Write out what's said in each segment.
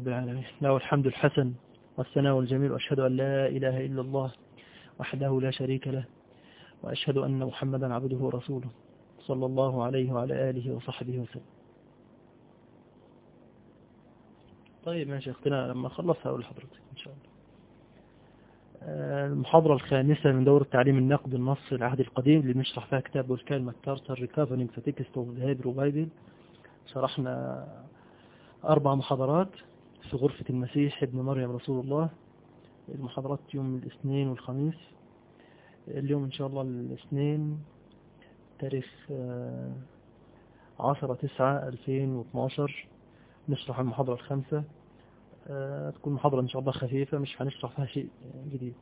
رب العالمين له الحمد الحسن والثناء الجميل وأشهد أن لا إله إلا الله وحده لا شريك له وأشهد أن محمدا عبده ورسوله صلى الله عليه وعلى آله وصحبه وسلم طيب ماشي اختنا لما خلص هقول لحضرتك إن شاء الله المحاضرة الخامسة من دورة تعليم النقد النص العهد القديم اللي بنشرح فيها كتاب والكال ماكارتر ريكافرينج في تكست اوف ذا هيبرو بايبل شرحنا أربع محاضرات في غرفة المسيح ابن مريم رسول الله المحاضرات يوم الاثنين والخميس اليوم إن شاء الله الاثنين تاريخ عشرة تسعة ألفين واثناشر نشرح المحاضرة الخامسة تكون محاضرة إن شاء الله خفيفة مش هنشرح فيها شيء جديد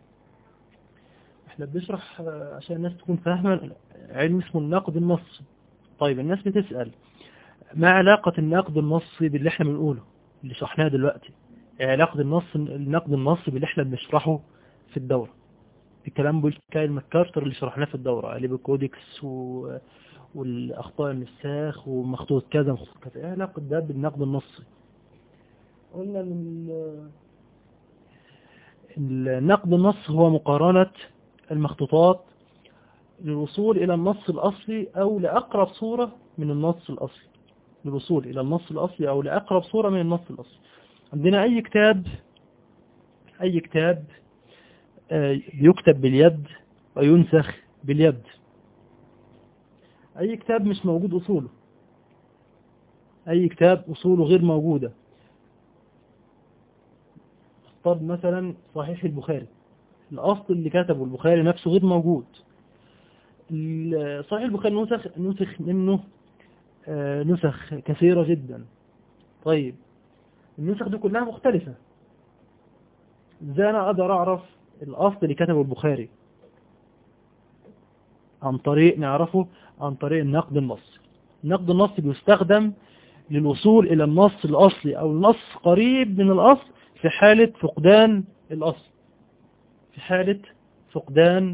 احنا بنشرح عشان الناس تكون فاهمة علم اسمه النقد النصي طيب الناس بتسأل ما علاقة النقد النصي باللي احنا بنقوله اللي شرحناه دلوقتي علاقة النص النقد النصي باللي احنا بنشرحه في الدورة الكلام بالكايل ماكارتر اللي شرحناه في الدورة عليه بالكودكس و... والأخطاء النساخ ومخطوط كذا مخطوط كذا ايه علاقة ده بالنقد النصي قلنا ان النقد النص هو مقارنة المخطوطات للوصول إلى النص الأصلي أو لأقرب صورة من النص الأصلي للوصول إلى النص الأصلي أو لأقرب صورة من النص الأصلي عندنا أي كتاب أي كتاب يكتب باليد وينسخ باليد أي كتاب مش موجود أصوله أي كتاب أصوله غير موجودة طب مثلا صحيح البخاري الأصل اللي كتبه البخاري نفسه غير موجود صحيح البخاري نسخ, نسخ منه نسخ كثيرة جدا طيب النسخ دي كلها مختلفة ازاي انا اقدر اعرف الاصل اللي كتبه البخاري عن طريق نعرفه عن طريق النقد النصي النقد النصي بيستخدم للوصول الى النص الاصلي او النص قريب من الاصل في حالة فقدان الاصل في حالة فقدان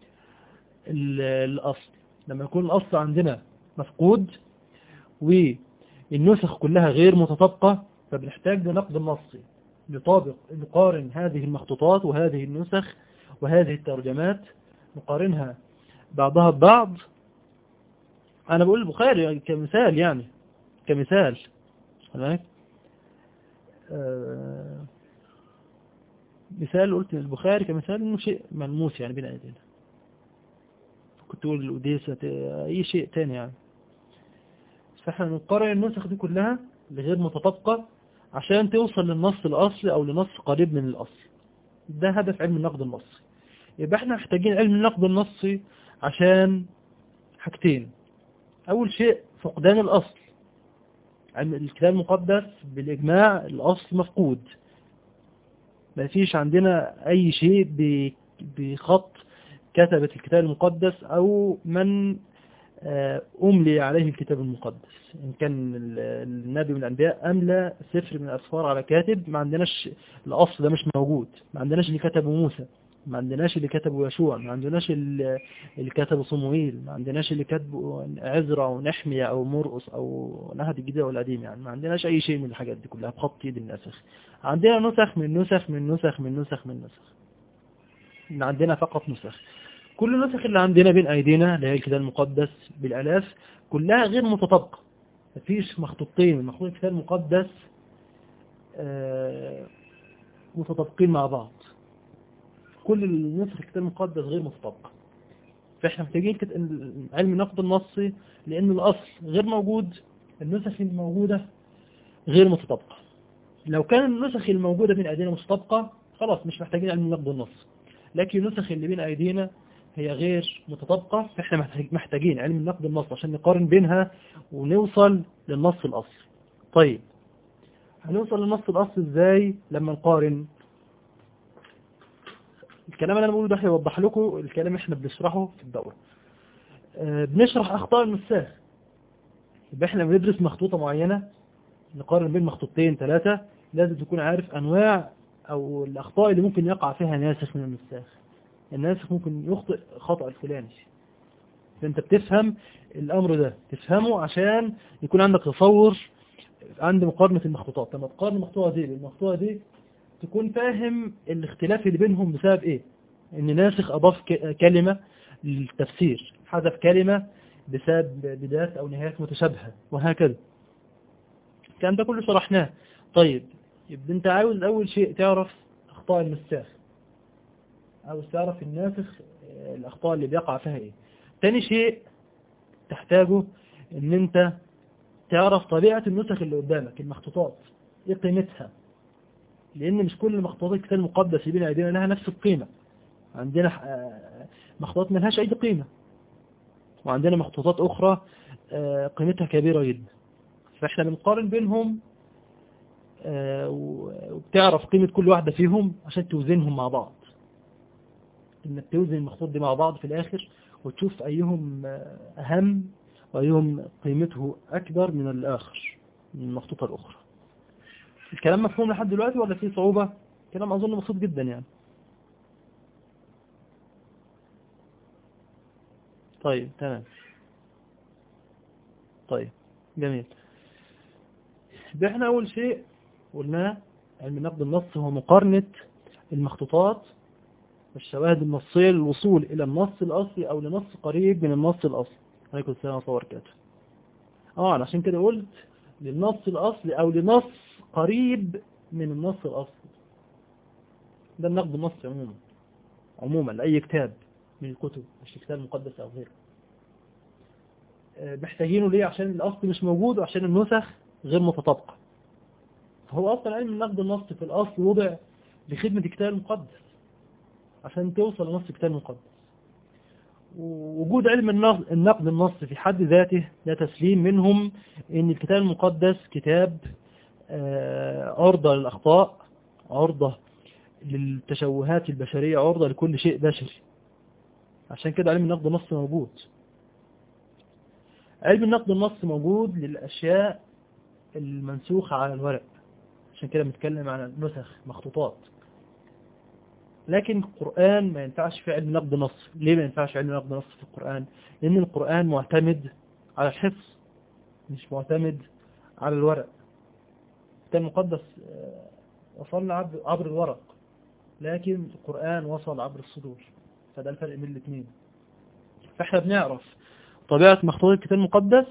الاصل لما يكون الاصل عندنا مفقود والنسخ كلها غير متطابقة فبنحتاج لنقد النصي نطابق نقارن هذه المخطوطات وهذه النسخ وهذه الترجمات نقارنها بعضها ببعض أنا بقول البخاري كمثال يعني كمثال آه مثال قلت البخاري كمثال انه شيء ملموس يعني بين ايدينا كنت تقول الأوديسة أي شيء تاني يعني فاحنا نقارن النسخ دي كلها لغير متطابقة عشان توصل للنص الأصلي أو لنص قريب من الأصل ده هدف علم النقد النصي يبقى احنا محتاجين علم النقد النصي عشان حاجتين أول شيء فقدان الأصل علم الكتاب المقدس بالإجماع الأصل مفقود ما فيش عندنا أي شيء بخط كتبة الكتاب المقدس أو من أملي عليه الكتاب المقدس إن كان النبي من الأنبياء أملى سفر من الأسفار على كاتب ما عندناش الأصل ده مش موجود ما عندناش اللي كتبه موسى ما عندناش اللي كتبه يشوع ما عندناش اللي كتبه صموئيل ما عندناش اللي كتبه عزرا أو نحمية أو مرقس أو نهد الجديد أو القديم يعني ما عندناش أي شيء من الحاجات دي كلها بخط يد الناسخ عندنا نسخ من نسخ من نسخ من نسخ من نسخ عندنا فقط نسخ كل النسخ اللي عندنا بين أيدينا اللي هي الكتاب المقدس بالألاف كلها غير متطابقة مفيش مخطوطين من مخطوط الكتاب المقدس متطابقين مع بعض كل النسخ الكتاب المقدس غير متطابقة فاحنا محتاجين علم النقد النصي لأن الأصل غير موجود النسخ الموجودة غير متطابقة لو كان النسخ الموجودة بين أيدينا متطابقة خلاص مش محتاجين علم النقد النصي لكن النسخ اللي بين أيدينا هي غير متطابقة فإحنا محتاجين علم النقد النص عشان نقارن بينها ونوصل للنص الأصلي طيب هنوصل للنص الأصلي إزاي لما نقارن الكلام اللي أنا بقوله ده هيوضح لكم الكلام إحنا بنشرحه في الدورة أه بنشرح أخطاء النساخ يبقى إحنا بندرس مخطوطة معينة نقارن بين مخطوطتين ثلاثة لازم تكون عارف أنواع أو الأخطاء اللي ممكن يقع فيها ناسخ من النساخ الناسخ ممكن يخطئ خطأ الفلاني فانت بتفهم الامر ده تفهمه عشان يكون عندك تصور عند مقارنة المخطوطات لما تقارن المخطوطة دي بالمخطوطة دي تكون فاهم الاختلاف اللي بينهم بسبب ايه ان ناسخ اضاف كلمة للتفسير حذف كلمة بسبب بدايات او نهايات متشابهة وهكذا كان ده كله شرحناه طيب يبقى انت عاوز اول شيء تعرف اخطاء النساخ عاوز تعرف الناسخ الاخطاء اللي بيقع فيها ايه تاني شيء تحتاجه ان انت تعرف طبيعة النسخ اللي قدامك المخطوطات ايه قيمتها لان مش كل مخطوطات الكتاب المقدس اللي بين ايدينا لها نفس القيمة عندنا مخطوطات ما لهاش اي قيمة وعندنا مخطوطات اخرى قيمتها كبيرة جدا فاحنا بنقارن بينهم وبتعرف قيمة كل واحدة فيهم عشان توزنهم مع بعض انك توزن المخطوط دي مع بعض في الاخر وتشوف ايهم اهم وايهم قيمته اكبر من الاخر من المخطوطة الاخرى الكلام مفهوم لحد دلوقتي ولا فيه صعوبة كلام اظن بسيط جدا يعني طيب تمام طيب جميل احنا اول شيء قلناه علم النقد النص هو مقارنة المخطوطات والشواهد النصية للوصول إلى النص الأصلي أو لنص قريب من النص الأصلي عليكم السلام ورحمة الله وبركاته اه أنا عشان كده قلت للنص الأصلي أو لنص قريب من النص الأصلي ده النقد النصي عموما عموما لأي كتاب من الكتب مش الكتاب المقدس أو غيره محتاجينه ليه عشان الأصل مش موجود وعشان النسخ غير متطابقة فهو أصلا علم النقد النصي في الأصل وضع لخدمة الكتاب المقدس عشان توصل لنص الكتاب المقدس وجود علم النقد النصي في حد ذاته ده تسليم منهم ان الكتاب المقدس كتاب عرضة للأخطاء عرضة للتشوهات البشرية عرضة لكل شيء بشري عشان كده علم النقد النصي موجود علم النقد النصي موجود للأشياء المنسوخة على الورق عشان كده بنتكلم عن نسخ مخطوطات لكن القرآن ما ينفعش في علم نقد نص ليه ما ينفعش علم نقد نص في القرآن لأن القرآن معتمد على الحفظ مش معتمد على الورق الكتاب المقدس وصلنا عبر, عبر الورق لكن القرآن وصل عبر الصدور فده الفرق بين الاثنين فاحنا بنعرف طبيعة مخطوطة الكتاب المقدس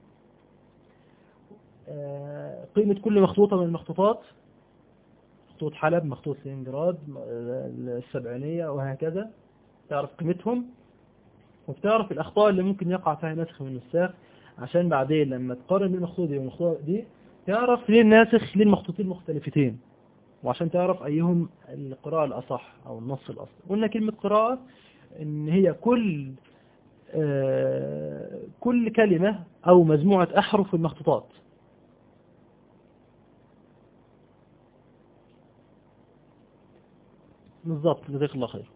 قيمة كل مخطوطة من المخطوطات مخطوط حلب مخطوط لينجراد السبعينية وهكذا تعرف قيمتهم وبتعرف الأخطاء اللي ممكن يقع فيها ناسخ من النساخ عشان بعدين لما تقارن بين المخطوطة دي والمخطوطة دي تعرف ليه الناسخ ليه المخطوطين مختلفتين وعشان تعرف أيهم القراءة الأصح أو النص الأصل قلنا كلمة قراءة إن هي كل آه كل كلمة أو مجموعة أحرف في المخطوطات بالضبط جزاك الله خير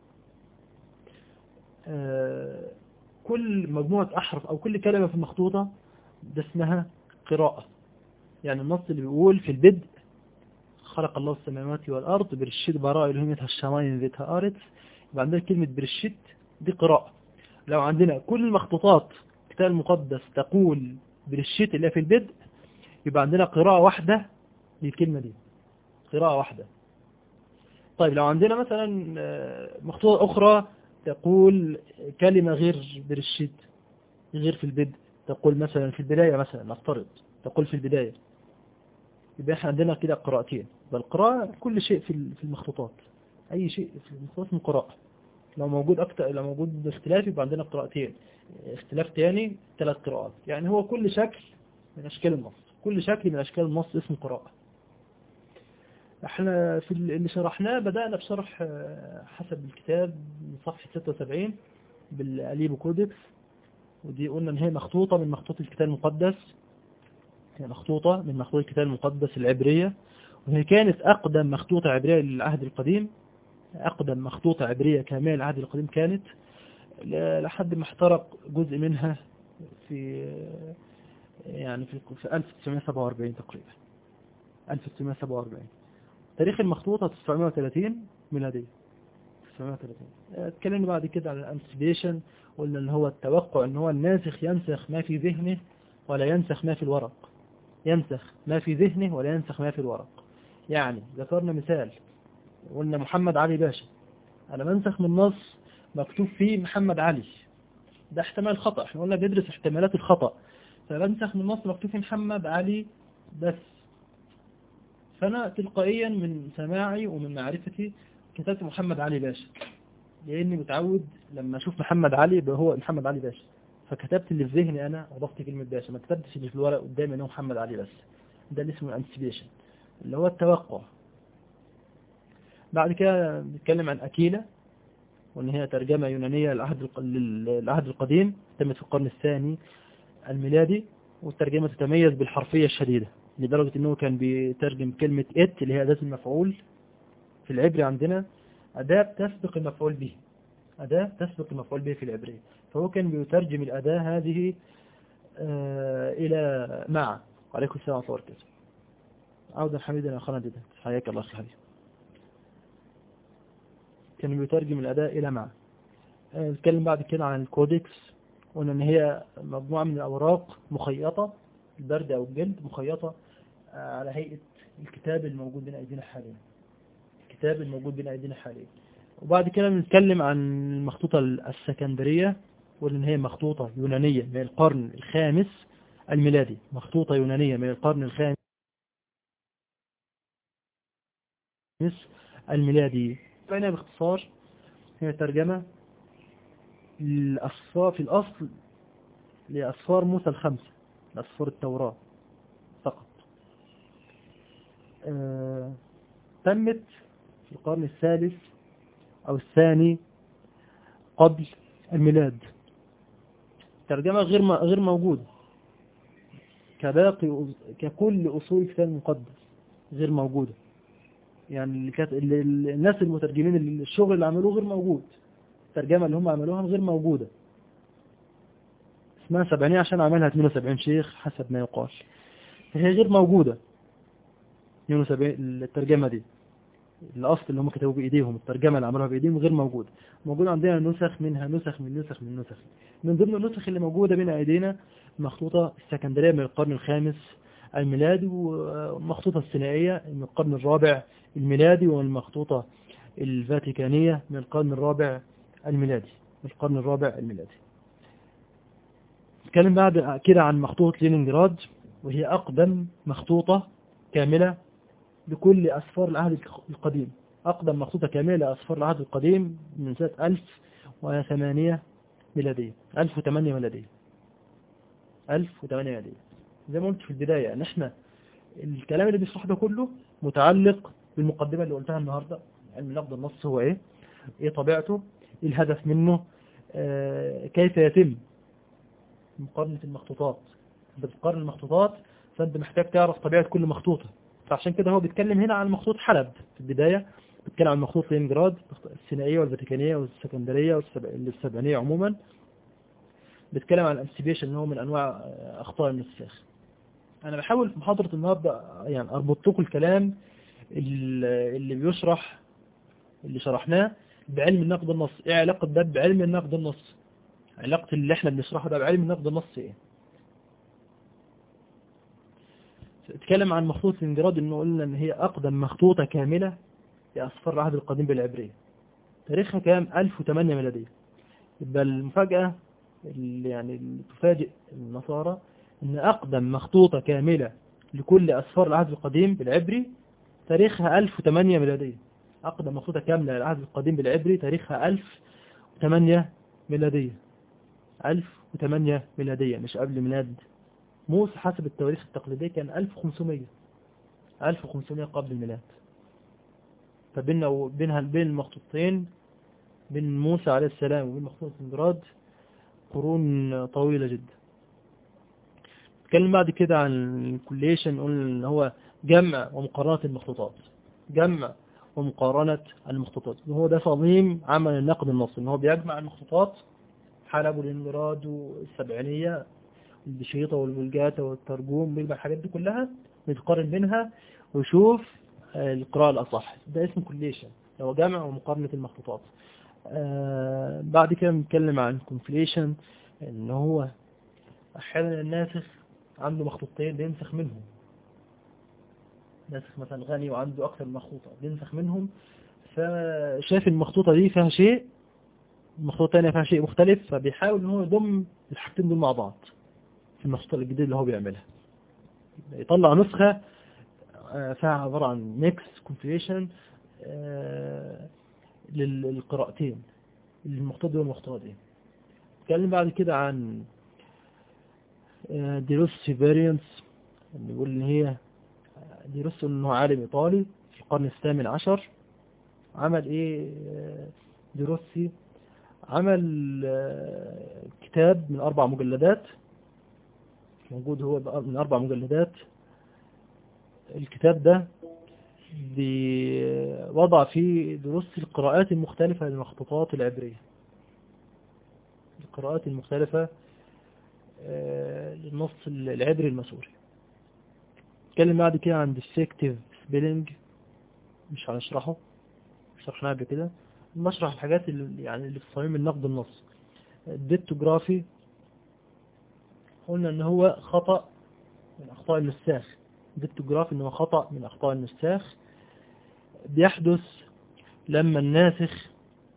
آه كل مجموعة أحرف أو كل كلمة في المخطوطة ده اسمها قراءة يعني النص اللي بيقول في البدء خلق الله السماوات والأرض برشيد براء الهمتها الشماين ذاتها آرت يبقى عندنا كلمة برشيد دي قراءة لو عندنا كل المخطوطات الكتاب المقدس تقول برشيد اللي في البدء يبقى عندنا قراءة واحدة للكلمة دي قراءة واحدة طيب لو عندنا مثلا مخطوطة أخرى تقول كلمة غير برشيد غير في البدء تقول مثلا في البداية مثلا نفترض تقول في البداية يبقى احنا عندنا كده قراءتين بالقراءة كل شيء في في المخطوطات أي شيء في المخطوطات من قراءة لو موجود أكتر لو موجود اختلاف يبقى عندنا قراءتين اختلاف تاني ثلاث قراءات يعني هو كل شكل من أشكال النص كل شكل من أشكال النص اسمه قراءة احنا في اللي شرحناه بدأنا بشرح حسب الكتاب من صفحة 76 بالأليبو كودكس ودي قلنا ان هي مخطوطة من مخطوط الكتاب المقدس هي مخطوطة من مخطوط الكتاب المقدس العبرية وهي كانت أقدم مخطوطة عبرية للعهد القديم أقدم مخطوطة عبرية كاملة للعهد القديم كانت لحد ما احترق جزء منها في يعني في 1947 تقريبا 1947 تاريخ المخطوطة 930 ميلادية 930 اتكلمنا بعد كده على الانسبيشن قلنا ان هو التوقع ان هو الناسخ ينسخ ما في ذهنه ولا ينسخ ما في الورق ينسخ ما في ذهنه ولا ينسخ ما في الورق يعني ذكرنا مثال قلنا محمد علي باشا أنا بنسخ من نص مكتوب فيه محمد علي ده احتمال خطأ احنا قلنا بندرس احتمالات الخطأ فبنسخ من نص مكتوب فيه محمد علي بس فأنا تلقائيا من سماعي ومن معرفتي كتبت محمد علي باشا لأني متعود لما أشوف محمد علي يبقى هو محمد علي باشا فكتبت اللي في ذهني أنا وضفت كلمة باشا ما كتبتش اللي في الورق قدامي أنه محمد علي بس ده اللي اسمه الانتسيبيشن اللي هو التوقع بعد كده نتكلم عن أكيلة وأن هي ترجمة يونانية للعهد القديم تمت في القرن الثاني الميلادي والترجمة تتميز بالحرفية الشديدة لدرجة أنه كان بيترجم كلمة إت اللي هي أداة المفعول في العبري عندنا أداة تسبق المفعول به أداة تسبق المفعول به في العبرية فهو كان بيترجم الأداة هذه آه إلى مع وعليكم السلام ورحمة الله وبركاته عودا حميدا أخانا جدا حياك الله أخي حبيبي كان بيترجم الأداء إلى مع آه، نتكلم بعد كده عن الكودكس قلنا إن هي مجموعة من الأوراق مخيطة البرد أو الجلد مخيطة آه، على هيئة الكتاب الموجود بين أيدينا حاليا الكتاب الموجود بين أيدينا حاليا وبعد كده بنتكلم عن المخطوطة السكندرية وإن هي مخطوطة يونانية من القرن الخامس الميلادي مخطوطة يونانية من القرن الخامس الميلادي فهنا باختصار هي ترجمة الأصفار في الأصل لأصفار موسى الخمسة لأصفار التوراة فقط آه تمت في القرن الثالث أو الثاني قبل الميلاد ترجمة غير غير موجودة كباقي ككل أصول الكتاب المقدس غير موجودة يعني اللي كانت اللي الناس المترجمين اللي الشغل اللي عملوه غير موجود الترجمة اللي هم عملوها غير موجودة اسمها سبعينية عشان عملها 72 شيخ حسب ما يقال فهي غير موجودة 72 الترجمة دي الأصل اللي هم كتبوا بإيديهم الترجمة اللي عملوها بإيديهم غير موجودة موجود عندنا نسخ منها نسخ من نسخ من نسخ من ضمن النسخ اللي موجودة بين أيدينا مخطوطة السكندرية من القرن الخامس الميلادي والمخطوطة الثنائية من القرن الرابع الميلادي والمخطوطة الفاتيكانية من القرن الرابع الميلادي من القرن الرابع الميلادي نتكلم بعد كده عن مخطوطة لينينجراد وهي أقدم مخطوطة كاملة لكل أسفار العهد القديم أقدم مخطوطة كاملة لأسفار العهد القديم من سنة 1008 ميلادية 1008 ميلادية 1008 ميلادية زي ما قلت في البداية ان احنا الكلام اللي بيشرح ده كله متعلق بالمقدمة اللي قلتها النهاردة علم نقد النص هو ايه ايه طبيعته ايه الهدف منه آه كيف يتم مقارنة المخطوطات انت بتقارن المخطوطات فانت محتاج تعرف طبيعة كل مخطوطة فعشان كده هو بيتكلم هنا عن مخطوط حلب في البداية بيتكلم عن مخطوط لينجراد السينائية والفاتيكانية والسكندرية والسبعينية عموما بيتكلم عن الانسيبيشن اللي هو من انواع اخطاء النساخ انا بحاول في محاضرة النهاردة يعني اربط لكم الكلام اللي بيشرح اللي شرحناه بعلم النقد النص ايه علاقة ده بعلم النقد النص علاقة اللي احنا بنشرحه ده بعلم النقد النص ايه اتكلم عن مخطوطة الانجراد انه قلنا ان هي اقدم مخطوطة كاملة لأصفار العهد القديم بالعبرية تاريخها كام 1008 ميلادية يبقى المفاجأة اللي يعني اللي تفاجئ النصارى ان اقدم مخطوطة كاملة لكل اسفار العهد القديم بالعبري تاريخها 1008 ميلادية اقدم مخطوطة كاملة للعهد القديم بالعبري تاريخها 1008 ميلادية 1008 ميلادية مش قبل ميلاد موسى حسب التواريخ التقليدية كان 1500 1500 قبل الميلاد فبيننا وبينها بين المخطوطتين بين موسى عليه السلام وبين مخطوطة انجراد قرون طويلة جدا نتكلم بعد كده عن الكوليشن قلنا ان هو جمع ومقارنة المخطوطات جمع ومقارنة المخطوطات هو ده صميم عمل النقد النصي ان هو بيجمع المخطوطات حلب والانجراد والسبعينية البشيطة والبلجاتة والترجوم بيجمع الحاجات دي كلها بيتقارن بينها ويشوف القراءة الأصح ده اسمه كوليشن هو جمع ومقارنة المخطوطات آه بعد كده بنتكلم عن كونفليشن ان هو احيانا الناسخ عنده مخطوطتين بينسخ منهم ناسخ مثلا غني وعنده أكثر من مخطوطة بينسخ منهم فشاف المخطوطة دي فيها شيء المخطوطة الثانية فيها شيء مختلف فبيحاول ان هو يضم الحاجتين دول مع بعض في المخطوطة الجديدة اللي هو بيعملها يطلع نسخة آه، فيها عبارة عن ميكس كومبيليشن للقراءتين المخطوطة دي والمخطوطة دي اتكلم بعد كده عن ديروس فاريانس بيقول ان هي ديروس انه عالم ايطالي في القرن الثامن عشر عمل ايه ديروسي عمل كتاب من اربع مجلدات موجود هو من اربع مجلدات الكتاب ده وضع فيه دروس القراءات المختلفة للمخطوطات العبرية القراءات المختلفة للنص العبري المسوري اتكلم بعد كده عن ديفكتيف سبيلنج مش هنشرحه شرحناه قبل كده نشرح الحاجات اللي يعني اللي في صميم النقد النص الديتوجرافي قلنا ان هو خطأ من اخطاء النساخ الديتوجرافي ان هو خطأ من اخطاء النساخ بيحدث لما الناسخ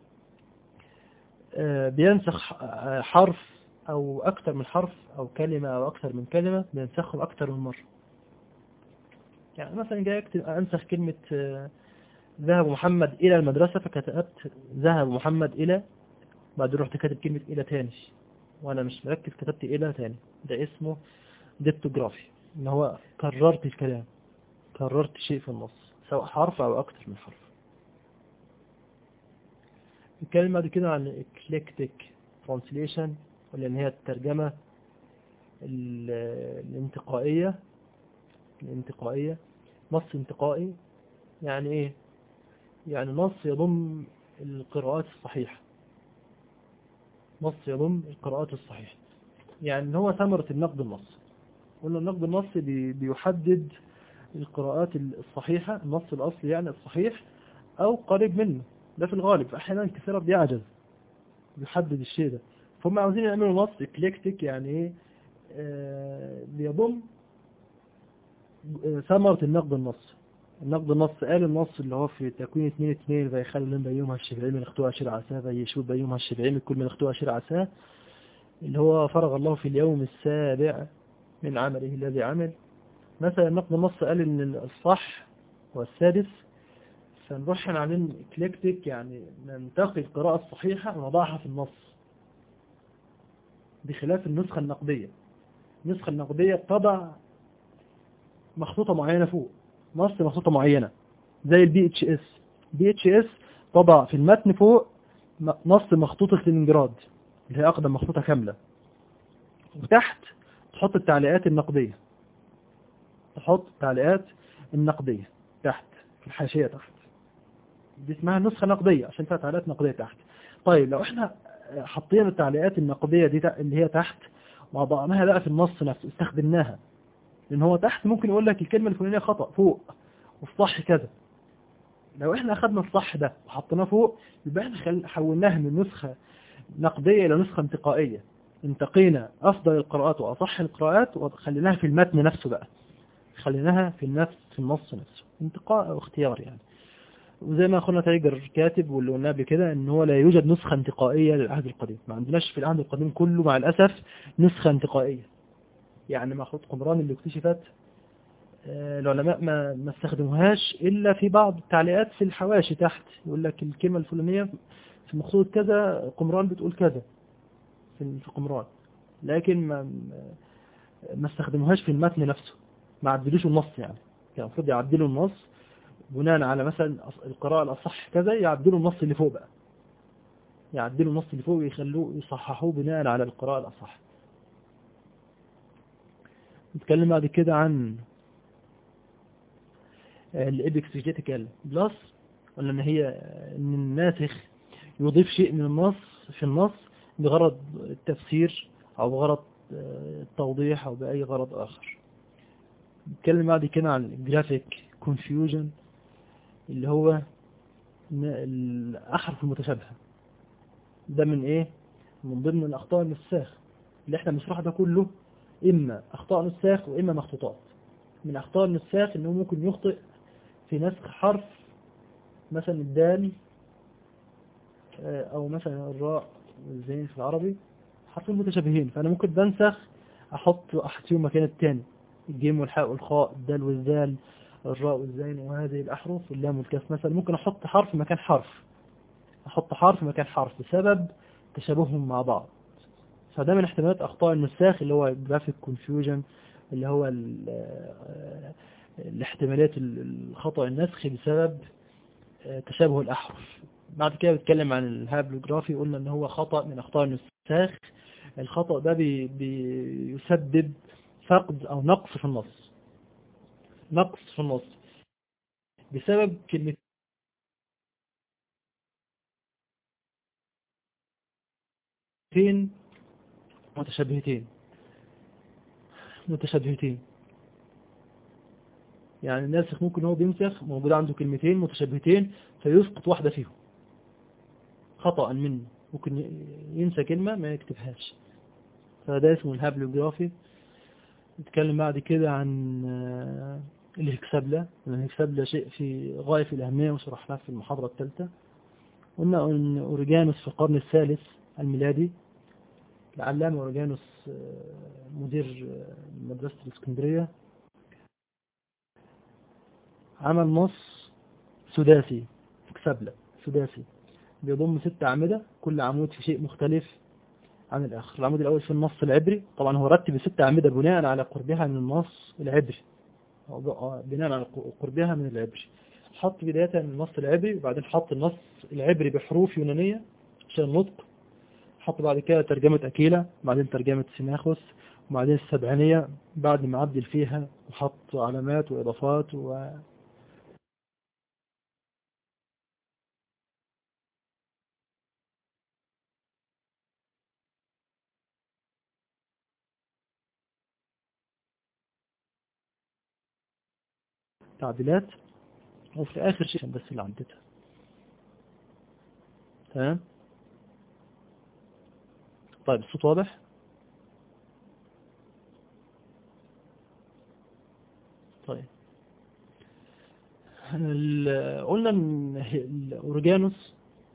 بينسخ حرف او اكثر من حرف او كلمة او اكثر من كلمة بينسخهم اكثر من مرة يعني مثلا جاي اكتب انسخ كلمة ذهب محمد الى المدرسة فكتبت ذهب محمد الى بعد رحت كاتب كلمة الى تاني وانا مش مركز كتبت الى تاني ده اسمه ديبتوجرافي ان هو كررت الكلام كررت شيء في النص سواء حرف او اكثر من حرف نتكلم بعد كده عن eclectic translation واللي هي الترجمة الانتقائية الانتقائية نص انتقائي يعني ايه يعني نص يضم القراءات الصحيحة نص يضم القراءات الصحيحة يعني هو ثمرة النقد النص قلنا النقد النص بيحدد القراءات الصحيحة النص الأصلي يعني الصحيح أو قريب منه ده في الغالب أحيانا كثيرا بيعجز يحدد الشيء ده فهم عاوزين يعملوا نص اكليكتيك يعني ايه آه بيضم ثمرة النقد النص النقد النص قال النص اللي هو في تكوين 2 2 فيخلي لهم بيومها الشبعين من اختوها شرع عساه فيشوف بيومها الشبعين كل من اختوها شرع عساه اللي هو فرغ الله في اليوم السابع من عمله الذي عمل مثلا نقد النص قال ان الصح هو السادس فنروح احنا عاملين اكليكتيك يعني ننتقي القراءة الصحيحة ونضعها في النص بخلاف النسخة النقدية النسخة النقدية بتضع مخطوطة معينة فوق نص مخطوطة معينة زي البي اتش اس بي اتش اس طبع في المتن فوق نص مخطوطة لينينجراد اللي هي أقدم مخطوطة كاملة وتحت تحط التعليقات النقدية تحط التعليقات النقدية تحت في الحاشية تحت دي اسمها نسخة نقدية عشان فيها تعليقات نقدية تحت طيب لو احنا حطينا التعليقات النقدية دي اللي هي تحت وضعناها بقى في النص نفسه استخدمناها لان هو تحت ممكن يقول لك الكلمة الفلانية خطأ فوق والصح كذا لو احنا اخدنا الصح ده وحطيناه فوق يبقى احنا حولناها من نسخة نقدية الى نسخة انتقائية انتقينا افضل القراءات واصح القراءات وخليناها في المتن نفسه بقى خليناها في النفس في النص نفسه انتقاء او اختيار يعني وزي ما اخونا تايجر كاتب واللي قلنا قبل كده ان هو لا يوجد نسخة انتقائية للعهد القديم ما عندناش في العهد القديم كله مع الاسف نسخة انتقائية يعني مخطوط قمران اللي اكتشفت العلماء ما ما استخدموهاش الا في بعض التعليقات في الحواشي تحت يقول لك الكلمة الفلانية في مخطوط كذا قمران بتقول كذا في قمران لكن ما ما استخدموهاش في المتن نفسه ما عدلوش النص يعني كان المفروض يعدلوا النص بناء على مثلا القراءة الأصح كذا يعدلوا النص اللي فوق بقى يعدلوا النص اللي فوق ويخلوه يصححوه بناء على القراءة الأصح نتكلم بعد كده عن الابكسجيتيكال بلس ولا ان هي ان الناسخ يضيف شيء من النص في النص بغرض التفسير او بغرض التوضيح او باي غرض اخر نتكلم بعد كده عن الجرافيك كونفيوجن اللي هو الأحرف المتشابهة ده من ايه من ضمن الأخطاء النساخ اللي احنا بنشرح ده كله إما أخطاء نساخ وإما مخطوطات من أخطاء النساخ أنه ممكن يخطئ في نسخ حرف مثلا الدال آه، أو مثلا الراء والزين في العربي حرفين متشابهين فأنا ممكن بنسخ أحط أحط فيهم مكان التاني الجيم والحاء والخاء الدال والزال الراء والزين وهذه الأحرف واللام والكاف مثلا ممكن أحط حرف مكان حرف أحط حرف مكان حرف بسبب تشابههم مع بعض فده من احتمالات أخطاء النساخ اللي هو جرافيك كونفيوجن اللي هو آه، الاحتمالات الخطأ النسخي بسبب آه، تشابه الأحرف بعد كده بتكلم عن الهابلوجرافي قلنا ان هو خطأ من أخطاء النساخ الخطأ ده بي بيسبب فقد أو نقص في النص نقص في النص بسبب كلمتين متشابهتين متشابهتين يعني الناسخ ممكن هو بينسخ موجود عنده كلمتين متشابهتين فيسقط واحدة فيهم خطأ منه ممكن ينسى كلمة ما يكتبهاش فده اسمه الهابلوجرافي نتكلم بعد كده عن آه، الهكسابلة الهكسابلة شيء في غاية في الأهمية وشرحناه في المحاضرة الثالثة قلنا أن أوريجانوس في القرن الثالث الميلادي العلامة أوريجانوس آه، مدير آه، مدرسة الإسكندرية عمل نص سداسي هكسابلة سداسي بيضم ست أعمدة كل عمود في شيء مختلف عن الآخر العمود الأول في النص العبري طبعا هو رتب ست أعمدة بناء على قربها من النص العبري بناء على قربها من العبري حط بداية من النص العبري وبعدين حط النص العبري بحروف يونانية عشان النطق حط بعد كده ترجمة أكيلة بعدين ترجمة سيناخوس وبعدين السبعينية بعد ما عدل فيها وحط علامات وإضافات و تعديلات وفي آخر شيء بس اللي عدتها تمام طيب الصوت واضح طيب قلنا ان الاورجانوس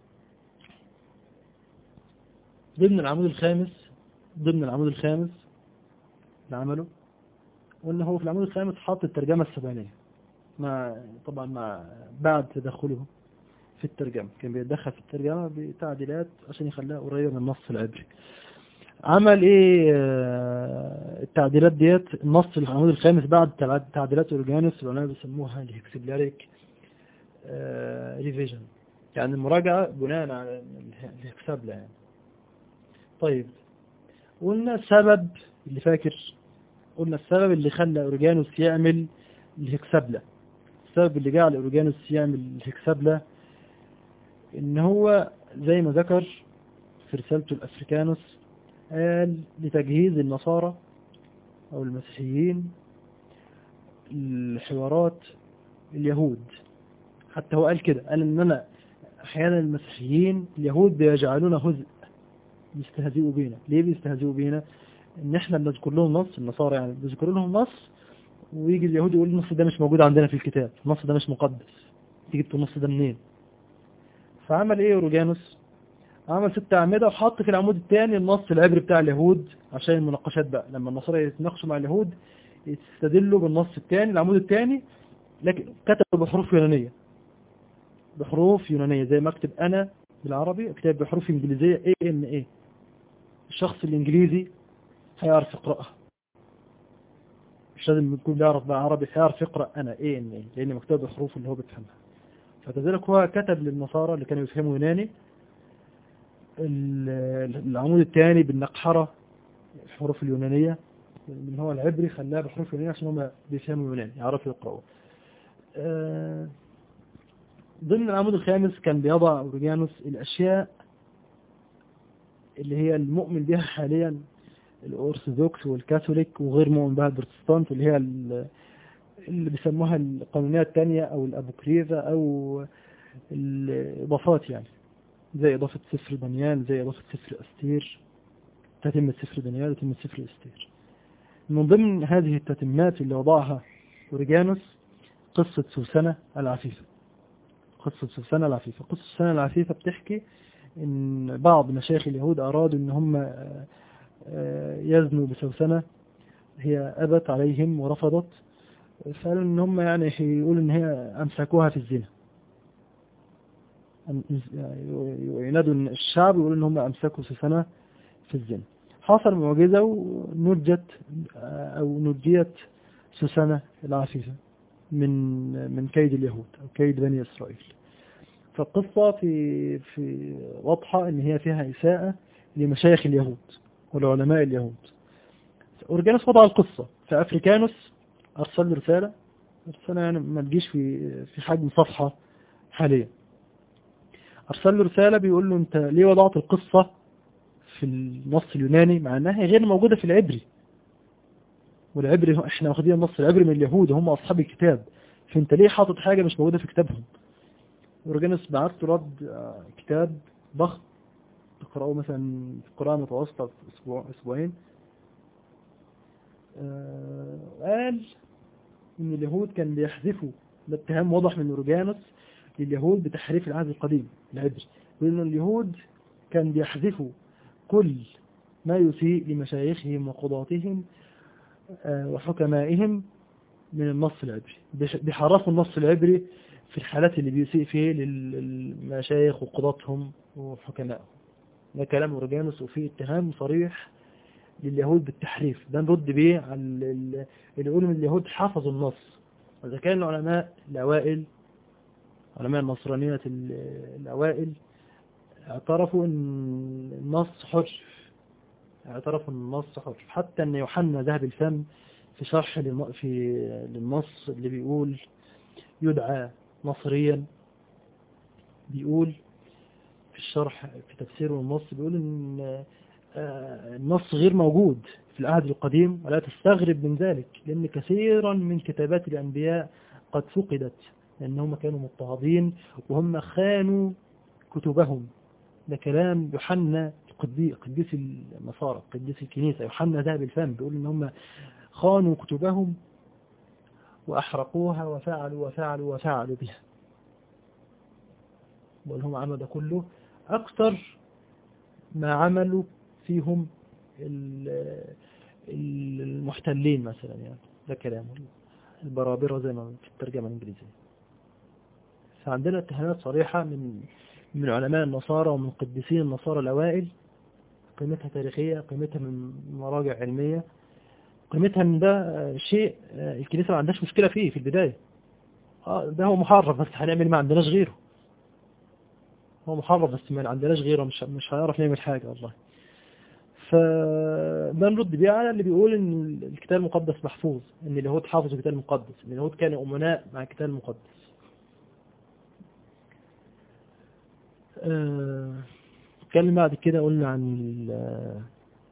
ضمن العمود الخامس ضمن العمود الخامس اللي عمله قلنا هو في العمود الخامس حط الترجمة السبعينية مع طبعا مع بعد تدخله في الترجمة كان بيتدخل في الترجمة بتعديلات عشان يخليها قريبة من النص العبري عمل ايه آه، التعديلات ديت النص العمود الخامس بعد تعديلات اورجانوس العلماء بيسموها الهكسبلاريك ريفيجن يعني المراجعة بناء على الهكسبلة يعني طيب قلنا السبب اللي فاكر قلنا السبب اللي خلى اورجانوس يعمل الهكسبلة السبب اللي جعل اورجانوس يعمل الهكسبلة ان هو زي ما ذكر في رسالته الافريكانوس قال لتجهيز النصارى او المسيحيين الحوارات اليهود حتى هو قال كده قال ان انا احيانا المسيحيين اليهود بيجعلون هزء بيستهزئوا بينا ليه بيستهزئوا بينا ان احنا بنذكر لهم نص النصارى يعني بنذكر لهم نص ويجي اليهود يقول النص ده مش موجود عندنا في الكتاب النص ده مش مقدس جبت النص ده منين فعمل ايه روجانوس عمل ست أعمدة وحط في العمود الثاني النص العبري بتاع اليهود عشان المناقشات بقى لما النصارى يتناقشوا مع اليهود يستدلوا بالنص الثاني العمود الثاني لكن كتب بحروف يونانية بحروف يونانية زي ما اكتب أنا بالعربي اكتب بحروف إنجليزية ايه ان ايه الشخص الإنجليزي هيعرف يقرأها مش لازم يكون بيعرف بقى عربي هيعرف يقرأ أنا ايه ان ايه لأن مكتوب بحروف اللي هو بيفهمها فكذلك هو كتب للنصارى اللي كانوا يفهموا يوناني العمود الثاني بالنقحرة الحروف اليونانية من هو العبري خلاها بحروف يونانية عشان هم بيفهموا يوناني يعرفوا يقرأوا آه، ضمن العمود الخامس كان بيضع أوريجانوس الأشياء اللي هي المؤمن بها حاليا الأورثوذكس والكاثوليك وغير مؤمن بها البروتستانت اللي هي اللي بيسموها القانونية الثانية أو الأبوكريفة أو الإضافات يعني زي إضافة سفر دانيال زي إضافة سفر أستير تتمة سفر دانيال وتتمة سفر أستير من ضمن هذه التتمات اللي وضعها أوريجانوس قصة سوسنة العفيفة قصة سوسنة العفيفة قصة سوسنة العفيفة بتحكي ان بعض مشايخ اليهود ارادوا ان هم آه، آه، يزنوا بسوسنة هي ابت عليهم ورفضت فقالوا ان هم يعني يقولوا ان هي امسكوها في الزنا ينادوا الشعب يقولوا ان هم امسكوا سوسنة في الزنا حصل معجزة ونجت او نجيت سوسنة العفيفة من من كيد اليهود او كيد بني اسرائيل فالقصة في في واضحة ان هي فيها اساءة لمشايخ اليهود ولعلماء اليهود اورجانوس وضع القصة فافريكانوس ارسل له رسالة رسالة يعني ما تجيش في في حجم صفحة حاليا ارسل له رسالة بيقول له انت ليه وضعت القصة في النص اليوناني مع انها غير موجودة في العبري والعبري احنا واخدين النص العبري من اليهود وهم اصحاب الكتاب فانت ليه حاطط حاجة مش موجودة في كتابهم اورجانوس بعت له رد آه، كتاب ضخم تقرأه مثلا في قراءة متوسطة في اسبوع اسبوعين آه، قال ان اليهود كان بيحذفوا ده اتهام واضح من اورجانوس لليهود بتحريف العهد القديم العبري وان اليهود كان بيحذفوا كل ما يسيء لمشايخهم وقضاتهم آه، وحكمائهم من النص العبري بيحرفوا النص العبري في الحالات اللي بيسيء فيه للمشايخ وقضاتهم وحكمائهم ده كلام أورجانوس وفيه اتهام صريح لليهود بالتحريف ده نرد بيه على اللي يقولوا ان اليهود حفظوا النص وإذا كان العلماء الأوائل علماء النصرانية الأوائل اعترفوا ان النص حرف اعترفوا ان النص حرف حتى ان يوحنا ذهب الفم في شرح في للنص اللي بيقول يدعى نصريا بيقول في الشرح في تفسير النص بيقول ان آه، النص غير موجود في العهد القديم ولا تستغرب من ذلك لأن كثيرا من كتابات الأنبياء قد فقدت لأنهم كانوا مضطهدين وهم خانوا كتبهم ده كلام يوحنا قديس النصارى قديس الكنيسة يوحنا ذهب الفم بيقول ان هم خانوا كتبهم وأحرقوها وفعلوا وفعلوا وفعلوا بها هم عمل ده كله أكثر ما عملوا فيهم المحتلين مثلا يعني ده كلام البرابرة زي ما في الترجمة الإنجليزية فعندنا اتهامات صريحة من من علماء النصارى ومن قديسين النصارى الأوائل قيمتها تاريخية قيمتها من مراجع علمية قيمتها ان ده شيء الكنيسة ما عندهاش مشكلة فيه في البداية آه ده هو محرف بس هنعمل ما عندناش غيره هو محرف بس ما عندناش غيره مش مش هيعرف نعمل حاجة والله فده نرد بيه على اللي بيقول ان الكتاب المقدس محفوظ ان اليهود حافظوا الكتاب المقدس ان اليهود كانوا امناء مع الكتاب المقدس اتكلم بعد كده قلنا عن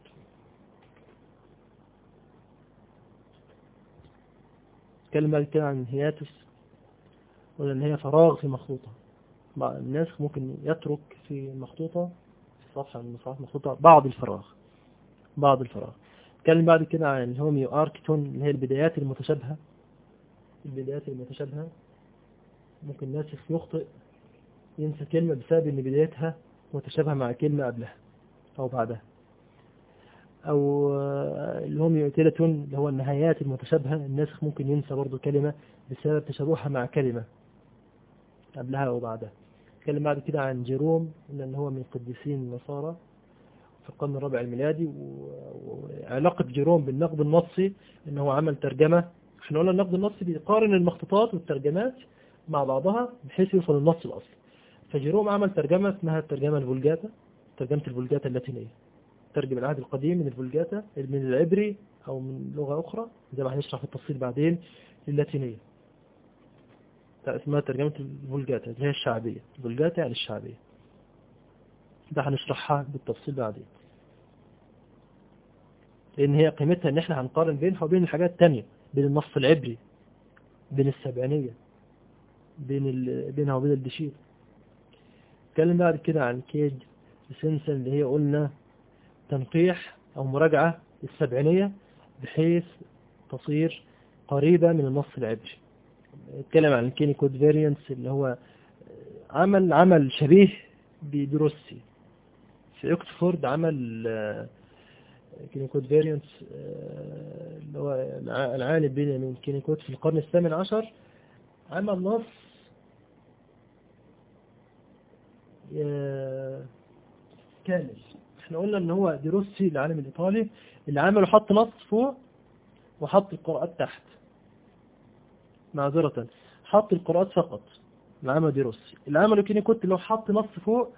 اتكلم بعد كده عن هياتس قلنا ان هي فراغ في مخطوطة الناس ممكن يترك في مخطوطة في صفحة من صفحات مخطوطة بعض الفراغ بعض الفراغ اتكلم بعد كده عن الهوميو اركتون اللي هي البدايات المتشابهة البدايات المتشابهة ممكن الناس يخطئ ينسى كلمة بسبب ان بدايتها متشابهة مع كلمة قبلها او بعدها او الهوميوتيلتون اللي هو النهايات المتشابهة الناسخ ممكن ينسى برضو كلمة بسبب تشابهها مع كلمة قبلها او بعدها اتكلم بعد كده عن جيروم اللي هو من قديسين النصارى في القرن الرابع الميلادي وعلاقة جيروم بالنقد النصي ان هو عمل ترجمة احنا قلنا النقد النصي بيقارن المخطوطات والترجمات مع بعضها بحيث يوصل للنص الأصلي فجيروم عمل ترجمة اسمها الترجمة الفولجاتا ترجمة الفولجاتا اللاتينية ترجم العهد القديم من الفولجاتا من العبري أو من لغة أخرى زي ما هنشرح في التفصيل بعدين للاتينية اسمها ترجمة الفولجاتا اللي هي الشعبية الفولجاتا يعني الشعبية ده هنشرحها بالتفصيل بعدين لأن هي قيمتها إن إحنا هنقارن بينها وبين الحاجات التانية بين النص العبري بين السبعينية بين ال... بينها وبين الدشير اتكلم بعد كده عن كيج سنسن اللي هي قلنا تنقيح أو مراجعة للسبعينية بحيث تصير قريبة من النص العبري اتكلم عن الكيني كود فاريانس اللي هو عمل عمل شبيه بدروسي في اوكسفورد عمل كيني كود فاريانس اللي هو العالم بين كيني كود في القرن الثامن عشر عمل نص كامل احنا قلنا ان هو دروسي العالم الايطالي اللي عمله حط نص فوق وحط القراءات تحت معذرة حط القراءات فقط العمل دروسي اللي عمله كيني كوت اللي هو حط نص فوق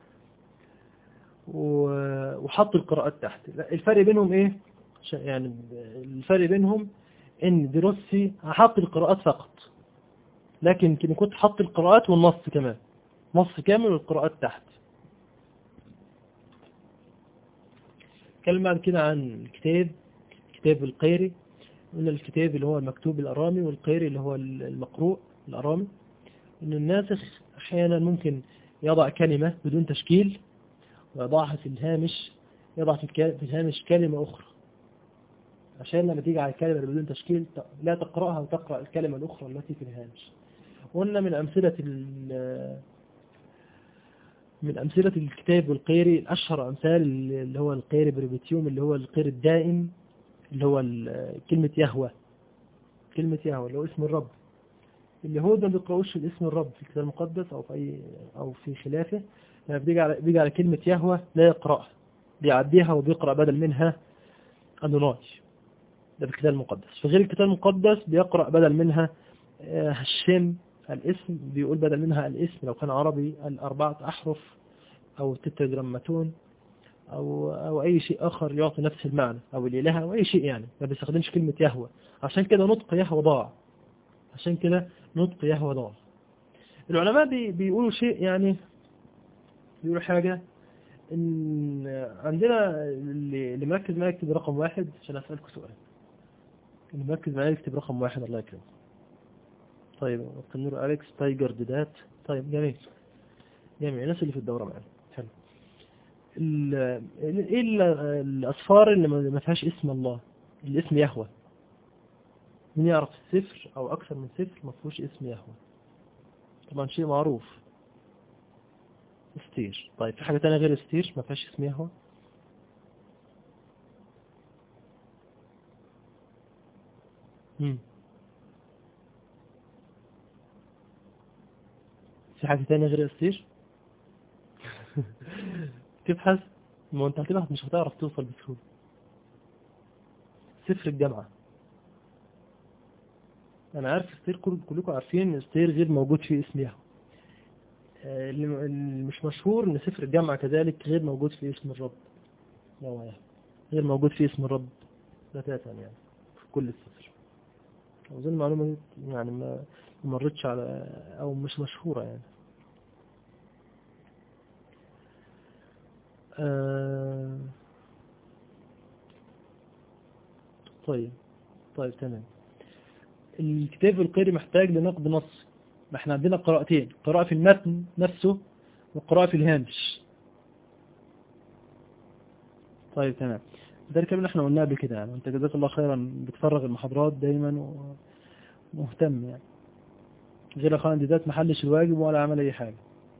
وحط القراءات تحت الفرق بينهم ايه يعني الفرق بينهم ان دروسي حط القراءات فقط لكن كيني كوت حط القراءات والنص كمان نص كامل والقراءات تحت كلمة كده عن الكتاب كتاب القيري قلنا الكتاب اللي هو المكتوب الأرامي والقيري اللي هو المقروء الأرامي إن الناسخ أحيانا ممكن يضع كلمة بدون تشكيل ويضعها في الهامش يضع في الهامش كلمة أخرى عشان لما تيجي على الكلمة اللي بدون تشكيل لا تقرأها وتقرأ الكلمة الأخرى التي في الهامش قلنا من أمثلة من أمثلة الكتاب والقيري الأشهر أمثال اللي هو القيري بريبتيوم اللي هو القير الدائم اللي هو كلمة يهوى كلمة يهوى اللي هو اسم الرب اللي هو ده ما بيقرأوش الاسم الرب في الكتاب المقدس أو في أي أو في خلافه لما بيجي على بيجي على كلمة يهوى لا يقرأها بيعديها وبيقرأ بدل منها أدوناي ده في الكتاب المقدس في غير الكتاب المقدس بيقرأ بدل منها هشام الاسم بيقول بدل منها الاسم لو كان عربي الأربعة أحرف أو تتجرمتون أو, أو أي شيء آخر يعطي نفس المعنى أو الإله أو أي شيء يعني ما بيستخدمش كلمة يهوى عشان كده نطق يهوى ضاع عشان كده نطق يهوى ضاع العلماء بي بيقولوا شيء يعني بيقولوا حاجة إن عندنا اللي مركز معايا يكتب رقم واحد عشان أسألكم سؤال اللي مركز معايا يكتب رقم واحد الله يكرمه طيب النور أليكس تايجر ديدات طيب جميل جميل الناس اللي في الدورة معنا حلو ايه الأصفار اللي ما فيهاش اسم الله الاسم يهوى مين يعرف صفر أو أكثر من صفر ما فيهوش اسم يهوى طبعا شيء معروف ستير طيب في حاجة تانية غير ستير ما فيهاش اسم يهوى مم. في حاجة تانية غير السير تبحث ما انت هتبحث مش هتعرف توصل بسهولة سفر الجامعة انا عارف ستير كلكم عارفين ستير غير موجود فيه اسم يهوه اللي مش مشهور ان سفر الجامعة كذلك غير موجود فيه اسم الرب غير موجود فيه اسم الرب بتاتا يعني في كل السفر أظن المعلومة يعني ما مرتش على أو مش مشهورة يعني آه طيب طيب تمام الكتاب القيري محتاج لنقد نص ما احنا عندنا قراءتين قراءة في المتن نفسه وقراءة في الهامش طيب تمام ده الكلام اللي احنا قلناه قبل كده يعني انت جزاك الله خيرا بتفرغ المحاضرات دايما ومهتم يعني غير اخوان دي ذات محلش الواجب ولا عمل اي حاجة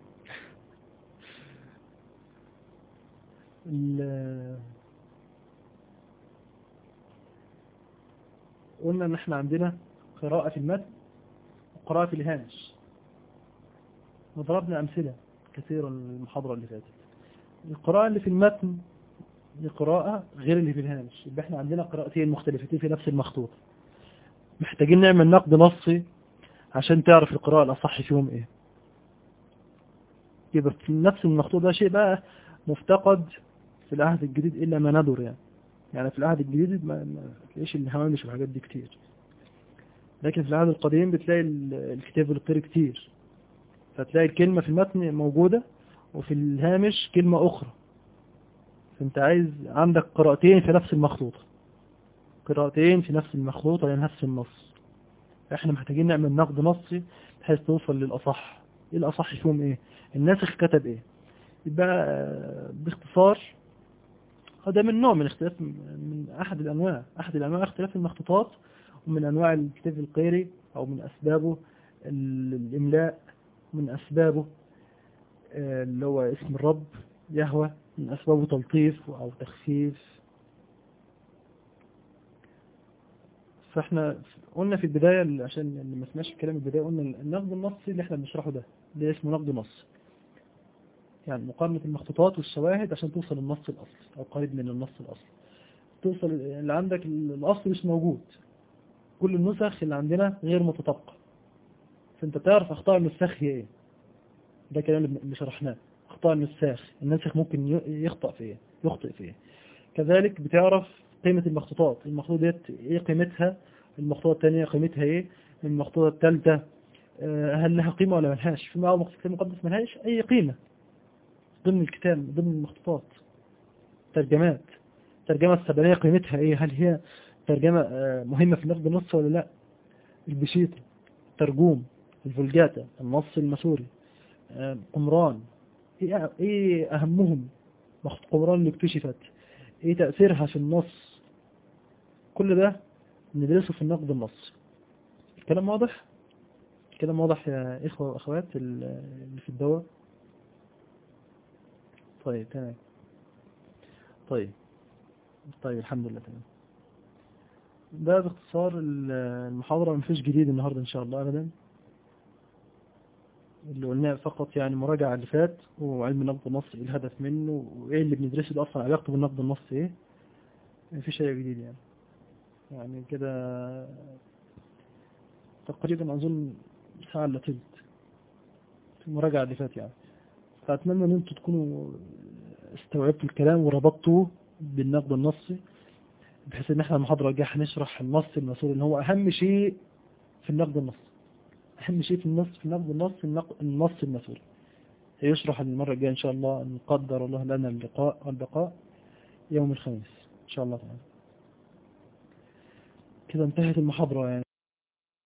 قلنا ان احنا عندنا قراءة في المتن وقراءة في الهامش وضربنا امثلة كثيرا المحاضرة اللي فاتت القراءة اللي في المتن دي قراءة غير اللي في الهامش يبقى احنا عندنا قراءتين مختلفتين في نفس المخطوط محتاجين نعمل نقد نصي عشان تعرف القراءة الأصح فيهم ايه يبقى في نفس المخطوط ده شيء بقى مفتقد في العهد الجديد إلا ما ندر يعني يعني في العهد الجديد ما تلاقيش الهوامش والحاجات دي كتير لكن في العهد القديم بتلاقي الكتاب القيري كتير فتلاقي الكلمة في المتن موجودة وفي الهامش كلمة أخرى فانت عايز عندك قراءتين في نفس المخطوطة قراءتين في نفس المخطوطة يعني نفس النص احنا محتاجين نعمل نقد نصي بحيث توصل للأصح ايه الأصح فيهم ايه الناسخ كتب ايه يبقى باختصار هذا من نوع من اختلاف من أحد الأنواع أحد الأنواع اختلاف المخطوطات ومن أنواع الكتاب القيري أو من أسبابه الإملاء من أسبابه آه، اللي هو اسم الرب يهوى من أسبابه تلطيف أو تخفيف فاحنا قلنا في البداية عشان اللي ما سمعش الكلام البداية قلنا النقد النصي اللي احنا بنشرحه ده ده اسمه نقد نص يعني مقارنة المخطوطات والشواهد عشان توصل للنص الأصلي أو قريب من النص الأصلي توصل اللي عندك الأصل مش موجود كل النسخ اللي عندنا غير متطابقة فانت تعرف اخطاء النساخ هي ايه ده كلام اللي شرحناه اخطاء النساخ الناسخ ممكن يخطأ في ايه يخطئ في ايه كذلك بتعرف قيمة المخطوطات المخطوطة ديت ايه قيمتها المخطوطة الثانية قيمتها ايه المخطوطة الثالثة آه، هل لها قيمة ولا ملهاش في معه مخطوطة المقدس ملهاش اي قيمة ضمن الكتاب ضمن المخطوطات ترجمات الترجمة السبانية قيمتها ايه هل هي ترجمة آه، مهمة في النقد النص ولا لا البشيطة ترجوم الفولجاتا النص المسوري آه، قمران ايه, إيه اهمهم قمران اللي اكتشفت ايه تأثيرها في النص كل ده ندرسه في النقد النص الكلام واضح الكلام واضح يا اخوة واخوات اللي في الدواء طيب تمام طيب طيب الحمد لله تمام ده باختصار المحاضرة مفيش جديد النهاردة ان شاء الله ابدا اللي قلناه فقط يعني مراجعة اللي فات وعلم النقد النصي ايه الهدف منه وايه اللي بندرسه ده اصلا علاقته بالنقد النصي ايه مفيش شيء جديد يعني يعني كده تقريبا اظن ساعة الا تلت في المراجعة اللي فات يعني فأتمنى أن أنتم تكونوا استوعبتوا الكلام وربطتوه بالنقد النصي بحيث ان احنا المحاضرة الجاية هنشرح النص المسؤول ان هو اهم شيء في النقد النصي اهم شيء في النص في النقد النص النص المسؤول هيشرح المرة الجاية ان شاء الله ان قدر الله لنا اللقاء والبقاء يوم الخميس ان شاء الله تعالى كده انتهت المحاضرة يعني